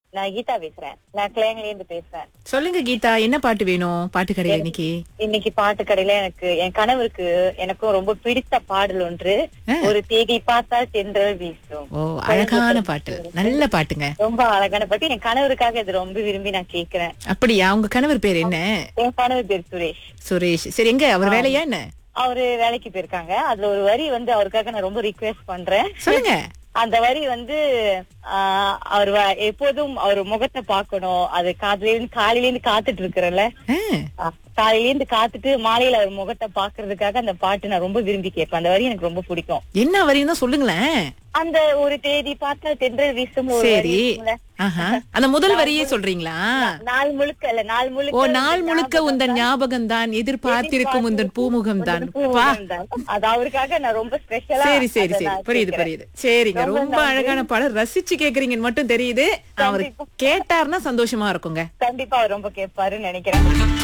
நான் கீதா பேசுறேன் நான் கிளையங்கல இருந்து பேசுறேன் சொல்லுங்க கீதா என்ன பாட்டு வேணும் பாட்டு கடையில இன்னைக்கு இன்னைக்கு பாட்டு கடையில எனக்கு என் கணவருக்கு எனக்கும் ரொம்ப பிடித்த பாடல் ஒன்று ஒரு தேகை பார்த்தால் தென்றல் வீசும் ஓ அழகான பாட்டு நல்ல பாட்டுங்க ரொம்ப அழகான பாட்டு என் கணவருக்காக இது ரொம்ப விரும்பி நான் கேக்குறேன் அப்படியா உங்க கணவர் பேர் என்ன என் கணவர் பேர் சுரேஷ் சுரேஷ் சரி எங்க அவர் வேலையா என்ன அவரு வேலைக்கு போயிருக்காங்க அதுல ஒரு வரி வந்து அவருக்காக நான் ரொம்ப ரிக்வெஸ்ட் பண்றேன் சொல்லுங்க அந்த வரி வந்து ஆஹ், அவர் வ- எப்போதும் அவர் முகத்தை பார்க்கணும் அது காலையில இருந்து காலையில இருந்து காத்துட்டு இருக்கிறேன்ல ஆ, காலையில இருந்து காத்துட்டு மாலையில அவர் முகத்தை பாக்குறதுக்காக அந்த பாட்டு நான் ரொம்ப விரும்பி கேட்பேன் அந்த வரி எனக்கு ரொம்ப பிடிக்கும் என்ன வரையும் தான் சொல்லுங்களேன் அந்த ஒரு தேதி பார்த்தா தென்றல் வீசும் ஒரு வரி சரி இருக்கும்ல. ஆஹா அந்த முதல் வரியே சொல்றீங்களா நாள் முழுக்க இல்ல நாள் முழுக்க ஓ நாள் முழுக்க உந்தன் ஞாபகம் தான் எதிர்பார்த்திருக்கும் உந்தன் பூமுகம் தான் பா அது அவருக்காக நான் ரொம்ப ஸ்பெஷலா சரி சரி சரி புரியுது புரியுது சரிங்க ரொம்ப அழகான பாடல் ரசிச்சு கேக்குறீங்கன்னு மட்டும் தெரியுது அவர் கேட்டாருன்னா சந்தோஷமா இருக்குங்க கண்டிப்பா அவர் ரொம்ப கேட்பாருன்னு நினைக்கிறேன்